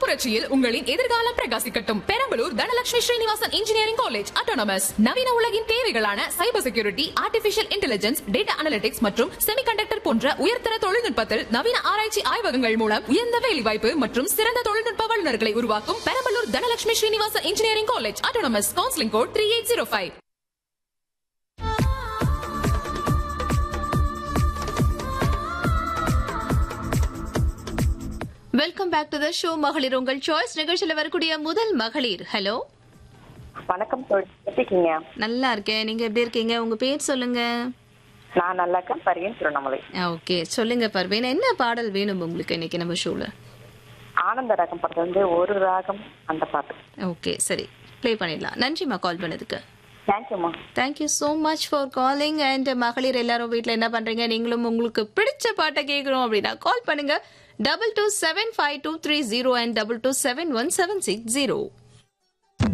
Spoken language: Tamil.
புரட்சியில் உங்களின் எதிர்காலம் பிரகாசிக்கட்டும் Perambalur Dhanalakshmi Srinivasan engineering college autonomous நவீன உலகின் தேவைகளான cyber security artificial intelligence data analytics மற்றும் செமிகண்டக்டர் போன்ற உயர்தர தொழில்நுட்பத்தில் நவீன ஆராய்ச்சி ஆய்வகங்கள் மூலம் உயர்ந்த வேலைவாய்ப்பு மற்றும் சிறந்த தொழில்நுட்ப வல்லுநர்களை உருவாக்கும் Perambalur Dhanalakshmi Srinivasan engineering college autonomous counselling code three eight zero five welcome back to the show மகளிர் உங்கள் சாய்ஸ் நிகழ்ச்சியில் வரக்கூடிய முதல் மகளிர் ஹலோ வணக்கம் தோழி எப்படி இருக்கீங்க நல்லா இருக்கேன் நீங்க எப்படி இருக்கீங்க உங்க பேர் சொல்லுங்க நான் நல்லா இருக்கேன் பரியன் திருவண்ணாமலை ஓகே சொல்லுங்க பர்வீன் என்ன பாடல் வேணும் உங்களுக்கு இன்னைக்கு நம்ம ஷோல ஆனந்த ராகம் படத்துல இருந்து ஒரு ராகம் அந்த பாட்டு ஓகே சரி ப்ளே பண்ணிடலாம் நன்றிம்மா கால் பண்ணதுக்கு தேங்க்யூம்மா thank you so much for calling and மகளிர் எல்லாரும் வீட்டில் என்ன பண்றீங்க நீங்களும் உங்களுக்கு பிடிச்ச பாட்டை கேட்குறோம் அப்படின்னா கால் பண்ணுங்க double two seven five two three zero and double two seven one seven six zero